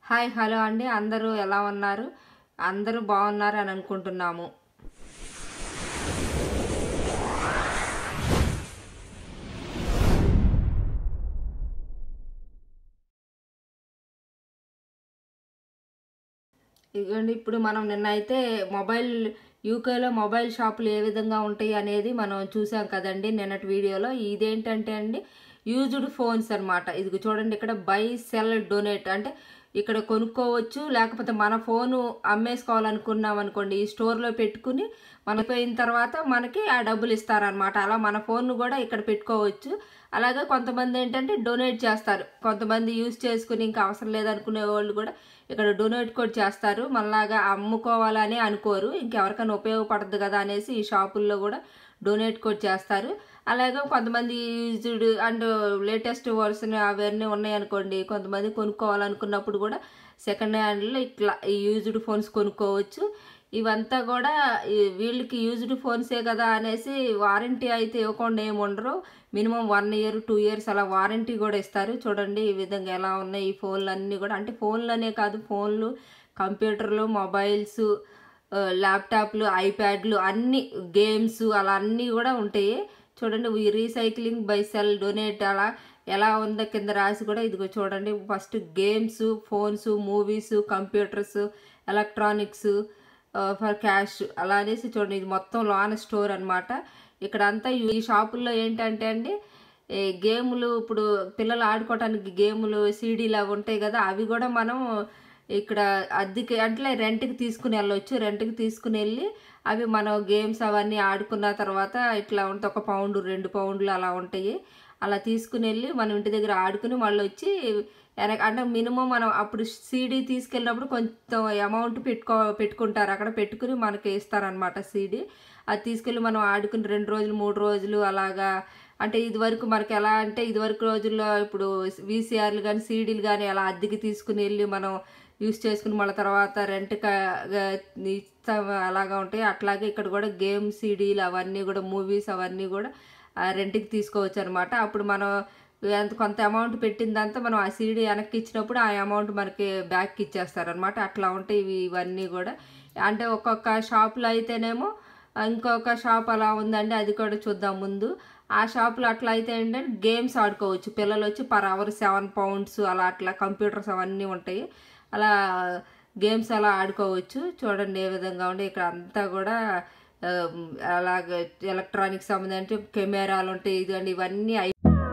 Hi hello అండి అందరూ ఎలా ఉన్నారు అందరూ బాగున్నారు అని అనుకుంటున్నాము ఇదిగోండి ఇప్పుడు మనం నిన్న అయితే మొబైల్ యూకేలో మొబైల్ షాపులు ఏ విధంగా ఉంటాయి అనేది మనం చూసాం కదండి నిన్నటి వీడియోలో ఇదేంటంటే అండి యూజ్డ్ ఫోన్స్ అన్నమాట ఇది చూడండి ఇక్కడ బై సెల్ డొనేట్ అంటే ఇక్కడ కొనుక్కోవచ్చు లేకపోతే మన ఫోను అమ్మేసుకోవాలనుకున్నాం అనుకోండి ఈ స్టోర్లో పెట్టుకుని మనకి పోయిన తర్వాత మనకి ఆ డబ్బులు ఇస్తారనమాట అలా మన ఫోన్ కూడా ఇక్కడ పెట్టుకోవచ్చు అలాగే కొంతమంది ఏంటంటే డొనేట్ చేస్తారు కొంతమంది యూజ్ చేసుకుని ఇంకా అవసరం లేదనుకునే వాళ్ళు కూడా ఇక్కడ డొనేట్ కూడా చేస్తారు మనలాగా అమ్ముకోవాలని అనుకోరు ఇంకెవరికైనా ఉపయోగపడదు కదా అనేసి ఈ షాపుల్లో కూడా డొనేట్ కూడా చేస్తారు అలాగే కొంతమంది యూజ్డ్ అండ్ లేటెస్ట్ వర్షన్ అవన్నీ ఉన్నాయనుకోండి కొంతమంది కొనుక్కోవాలనుకున్నప్పుడు కూడా సెకండ్ హ్యాండ్లో ఇట్లా ఈ యూజ్డ్ ఫోన్స్ కొనుక్కోవచ్చు ఇవంతా కూడా ఈ- వీళ్ళకి యూజ్డ్ ఫోన్సే కదా అనేసి వారంటీ అయితే ఇవ్వకుండా ఏమి ఉండరు minimum one year two years అలా వారంటీ కూడా ఇస్తారు చూడండి ఈ విధంగా ఎలా ఉన్నాయి ఈ ఫోన్లు అన్నీ కూడా అంటే ఫోన్లనే కాదు ఫోన్లు కంప్యూటర్లు మొబైల్స్ ఆ, ల్యాప్టాప్లు ఐప్యాడ్లు అన్ని గేమ్స్ అలా అన్నీ కూడా ఉంటాయి చూడండి ఈ రీసైక్లింగ్ బై సెల్ డొనేట్ అలా ఎలా ఉందో కింద రాసి కూడా ఇదిగో చూడండి first games phones movies computers electronics for cash అలా అనేసి చూడండి ఇది మొత్తం లోన స్టోర్ అనమాట ఇక్కడ అంతా ఈ షాపుల్లో ఏంటంటే అండి ఈ గేములు ఇప్పుడు పిల్లలు ఆడుకోవటానికి గేములు సీడీలు అవి ఉంటాయి కదా అవి కూడా మనం ఇక్కడ అద్దెకి అంటే రెంట్కి తీసుకుని వెళ్ళొచ్చు రెంట్కి తీసుకుని వెళ్ళి అవి మనం గేమ్స్ అవన్నీ ఆడుకున్న తర్వాత ఇట్లా ఉంటే ఒక పౌండ్ రెండు పౌండ్లు అలా ఉంటాయి అలా తీసుకుని వెళ్ళి మనం ఇంటి దగ్గర ఆడుకుని మళ్ళీ వచ్చి వెనక అంటే మినిమం మనం అప్పుడు సీడీ తీసుకెళ్ళినప్పుడు కొంచెం అమౌంట్ పెట్టుకో పెట్టుకుంటారు అక్కడ పెట్టుకుని మనకి ఇస్తారనమాట సీడీ అది తీసుకెళ్ళి మనం ఆడుకుని రెండు రోజులు మూడు రోజులు అలాగా అంటే ఇది వరకు మనకి ఎలా అంటే ఇది వరకు రోజుల్లో ఇప్పుడు వీసీఆర్లు కానీ సీడీలు కానీ అలా అద్దెకి తీసుకుని వెళ్ళి మనం యూస్ చేసుకుని మళ్ళీ తర్వాత రెంట్ ఇస్తాం అలాగా ఉంటాయి అట్లాగే ఇక్కడ కూడా గేమ్ సీడీలు అవన్నీ కూడా మూవీస్ అవన్నీ కూడా ఆ రెంట్కి తీసుకోవచ్చు అనమాట అప్పుడు మనం ఎంత కొంత అమౌంట్ పెట్టిందంతా మనం ఆ సీడీ వెనక్కి ఇచ్చినప్పుడు ఆ అమౌంట్ మనకి బ్యాక్కి ఇచ్చేస్తారనమాట అట్లా ఉంటాయి ఇవి ఇవన్నీ కూడా అంటే ఒక్కొక్క షాప్లో అయితేనేమో ఇంకొక షాప్ అలా ఉందండి అది కూడా చూద్దాం ముందు ఆ షాప్లో అట్లా అయితే ఏంటంటే గేమ్స్ ఆడుకోవచ్చు పిల్లలు వచ్చి పర్ అవర్ సెవెన్ పౌండ్స్ అలా అట్లా కంప్యూటర్స్ అవన్నీ ఉంటాయి అలా గేమ్స్ అలా ఆడుకోవచ్చు చూడండి ఏ విధంగా ఉండే ఇక్కడ అంతా కూడా ఆ, అలాగే ఎలక్ట్రానిక్స్ సంబంధించి కెమెరాలు ఉంటాయి ఇదండి ఇవన్నీ అయి-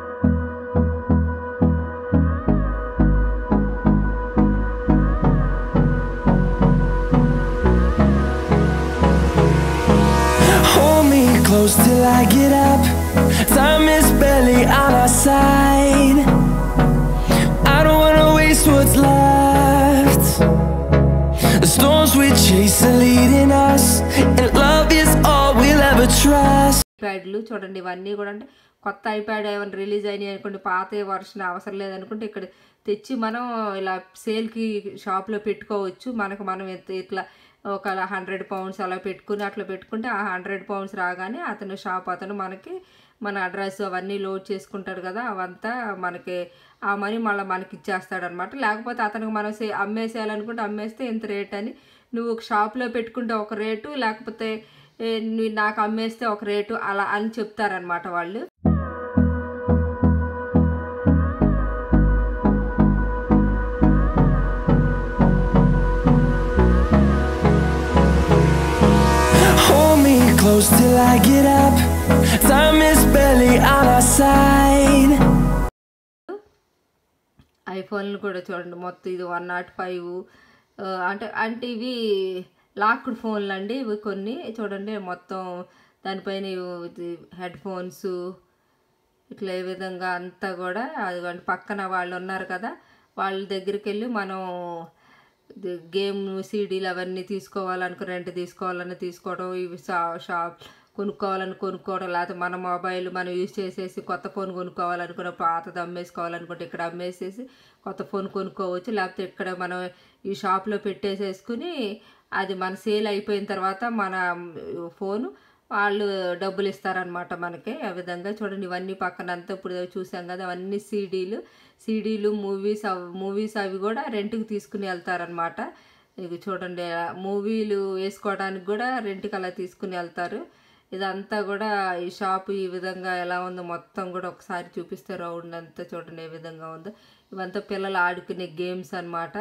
Hold me close till I get up. Time is barely on our side. I don't wanna waste what's left. The storms we chase are leading us, and love is all we'll ever trust. ఐప్యాడ్లు చూడండి ఇవన్నీ కూడా అంటే కొత్త iPad ఏమైనా release అయినాయి అనుకోండి పాత version అవసరం లేదనుకుంటే ఇక్కడ తెచ్చి మనం ఇలా సేల్కి షాప్లో పెట్టుకోవచ్చు మనకు మనం ఎత్- ఇట్లా ఒక హండ్రెడ్ పౌండ్స్ అలా పెట్టుకుని అట్లా పెట్టుకుంటే ఆ హండ్రెడ్ పౌండ్స్ రాగానే అతను షాప్ అతను మనకి మన అడ్రస్ అవన్నీ లోడ్ చేసుకుంటాడు కదా అవంతా మనకి ఆ మనీ మళ్ళీ మనకి ఇచ్చేస్తాడు అనమాట లేకపోతే అతనికి మనం సే అమ్మేసేయాలనుకుంటే అమ్మేస్తే ఇంత రేట్ అని నువ్వు ఒక షాప్లో పెట్టుకుంటే ఒక రేటు లేకపోతే ఏ, నీ- నాకు అమ్మేస్తే ఒక రేటు అలా అని చెప్తారనమాట వాళ్ళు Hold me close till I get up. Time is barely on our side. ఐఫోన్లు కూడా చూడండి మొత్తం ఇది వన్ నాట్ ఫైవ్ అంటే అంటే ఇవి లాక్డ్ ఫోన్లు అండి ఇవి కొన్ని చూడండి మొత్తం దానిపైన హెడ్ ఫోన్స్ ఇట్లా ఏ విధంగా అంతా కూడా అది పక్కన వాళ్ళు ఉన్నారు కదా వాళ్ళ దగ్గరికి వెళ్ళి మనం ఇది గేమ్ సీడీలు అవన్నీ తీసుకోవాలనుకో రెంట్ తీసుకోవాలని తీసుకోవడం ఇవి షా- షాప్ కొనుక్కోవాలని కొనుక్కోవడం లేకపోతే మన మొబైల్ మనం యూజ్ చేసేసి కొత్త ఫోన్ కొనుక్కోవాలనుకున్న పాతది అమ్మేసుకోవాలనుకుంటే ఇక్కడ అమ్మేసేసి కొత్త ఫోన్ కొనుక్కోవచ్చు లేకపోతే ఇక్కడ మనం ఈ షాప్లో పెట్టేసేసుకుని అది మన సేల్ అయిపోయిన తర్వాత మన ఫోను వాళ్ళు డబ్బులు ఇస్తారనమాట మనకి ఆ విధంగా చూడండి ఇవన్నీ పక్కన అంతా ఇప్పుడు చూసాం కదా అవన్నీ సీడీలు సీడీలు మూవీస్ మూవీస్ అవి కూడా రెంట్కి తీసుకుని వెళ్తారనమాట ఇది చూడండి మూవీలు వేసుకోవడానికి కూడా రెంట్కి అలా తీసుకుని వెళ్తారు ఇదంతా కూడా ఈ షాప్ ఈ విధంగా ఎలా ఉందో మొత్తం కూడా ఒకసారి చూపిస్తే రౌండ్ అంతా చూడండి ఏ విధంగా ఉందో ఇవంతా పిల్లలు ఆడుకునే గేమ్స్ అనమాట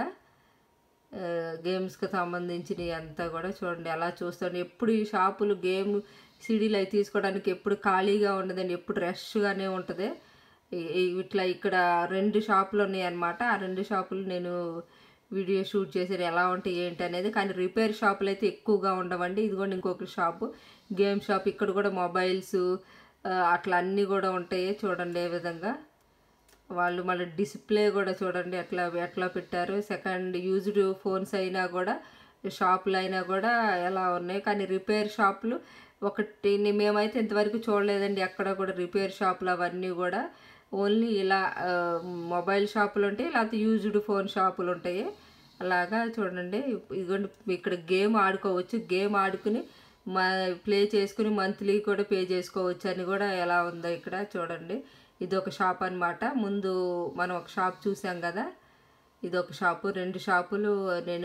గేమ్స్కి సంబంధించినవి అంతా కూడా చూడండి అలా చూస్తాను ఎప్పుడు ఈ షాపులు గేమ్ సిడీలు అవి తీసుకోవడానికి ఎప్పుడు ఖాళీగా ఉండదండి ఎప్పుడు రష్గానే ఉంటుంది ఈ- ఈ- ఇట్లా ఇక్కడ రెండు షాపులు ఉన్నాయన్నమాట ఆ రెండు షాపులు నేను వీడియో షూట్ చేసేది ఎలా ఉంటాయి ఏంటి అనేది కానీ రిపేర్ షాపులు అయితే ఎక్కువగా ఉండవండి ఇదిగోండి ఇంకొక షాపు గేమ్ షాప్ ఇక్కడ కూడా మొబైల్స్ అట్లా అన్నీ కూడా ఉంటాయి చూడండి ఏ విధంగా వాళ్ళు మళ్ళీ డిస్ప్లే కూడా చూడండి ఎట్లా ఎట్లా పెట్టారు సెకండ్ యూజ్డ్ ఫోన్స్ అయినా కూడా షాపులు అయినా కూడా ఎలా ఉన్నాయి కానీ రిపేర్ షాపులు ఒకటి మేమైతే ఇంతవరకు చూడలేదండి ఎక్కడ కూడా రిపేర్ షాపులు అవన్నీ కూడా ఓన్లీ ఇలా ఆ, మొబైల్ షాపులు ఉంటాయి లేకపోతే యూజ్డ్ ఫోన్ షాపులు ఉంటాయి అలాగా చూడండి ఇదిగోండి ఇక్కడ గేమ్ ఆడుకోవచ్చు గేమ్ ఆడుకుని మా ప్లే చేసుకుని మంత్లీ కూడా పే చేసుకోవచ్చు అని కూడా ఎలా ఉందో ఇక్కడ చూడండి ఇది ఒక షాప్ అన్నమాట ముందు మనం ఒక షాప్ చూసాం కదా ఇది ఒక షాపు రెండు షాపులు నేను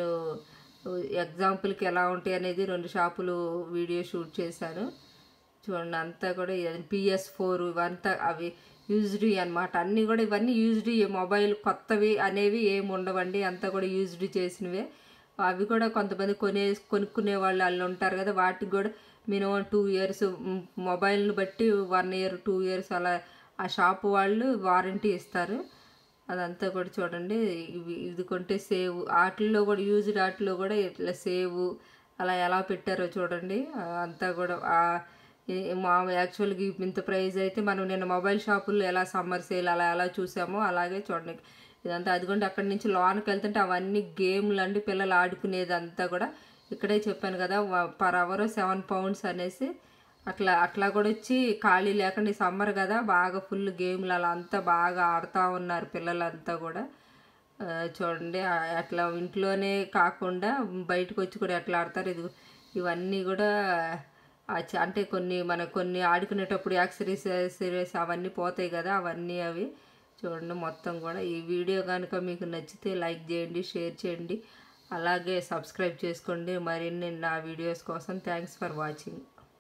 ఎగ్జాంపుల్కి ఎలా ఉంటాయి అనేది రెండు షాపులు వీడియో షూట్ చేశాను చూడండి అంతా కూడా పిఎస్ ఫోర్ ఇవంతా అవి యూజ్డ్ అనమాట అన్నీ కూడా ఇవన్నీ యూజ్డ్ మొబైల్ కొత్తవి అనేవి ఏమి ఉండవండి అంతా కూడా యూజ్డ్ చేసినవే అవి కూడా కొంతమంది కొనే కొనుక్కునే వాళ్ళు వాళ్ళు ఉంటారు కదా వాటికి కూడా మినిమం టూ ఇయర్స్ మొబైల్ని బట్టి వన్ ఇయర్ టూ ఇయర్స్ అలా ఆ షాప్ వాళ్ళు వారంటీ ఇస్తారు అదంతా కూడా చూడండి ఇవి ఇది కొంటే సేవ్ వాటిల్లో కూడా యూజ్డ్ వాటిలో కూడా ఇట్లా సేవ్ అలా ఎలా పెట్టారో చూడండి ఆ, అంతా కూడా ఆ, ఏ- మా యాక్చువల్గా ఇంత ప్రైస్ అయితే మనం నిన్న మొబైల్ షాపుల్లో ఎలా సమ్మర్ సేల్ అలా ఎలా చూసామో అలాగే చూడండి ఇదంతా అదిగోండి అక్కడి నుంచి లోనికి వెళ్తుంటే అవన్నీ గేమ్లు అండి పిల్లలు ఆడుకునేది అంతా కూడా ఇక్కడే చెప్పాను కదా పర్ అవర్ సెవెన్ పౌండ్స్ అనేసి అట్లా అట్లా కూడా వచ్చి ఖాళీ లేకుండా ఈ సమ్మర్ కదా బాగా ఫుల్ గేమ్లు అలా అంతా బాగా ఆడుతూ ఉన్నారు పిల్లలంతా కూడా ఆ, చూడండి ఆ, అట్లా ఇంట్లోనే కాకుండా బయటకు వచ్చి కూడా ఎట్లా ఆడతారు ఇది ఇవన్నీ కూడా ఆ చ- అంటే కొన్ని మన కొన్ని ఆడుకునేటప్పుడు యాక్సరీస్ అవన్నీ పోతాయి కదా అవన్నీ అవి చూడండి మొత్తం కూడా ఈ వీడియో కనుక మీకు నచ్చితే లైక్ చేయండి షేర్ చేయండి అలాగే సబ్స్క్రైబ్ చేసుకోండి మరిన్ని నా వీడియోస్ కోసం థ్యాంక్స్ ఫర్ వాచింగ్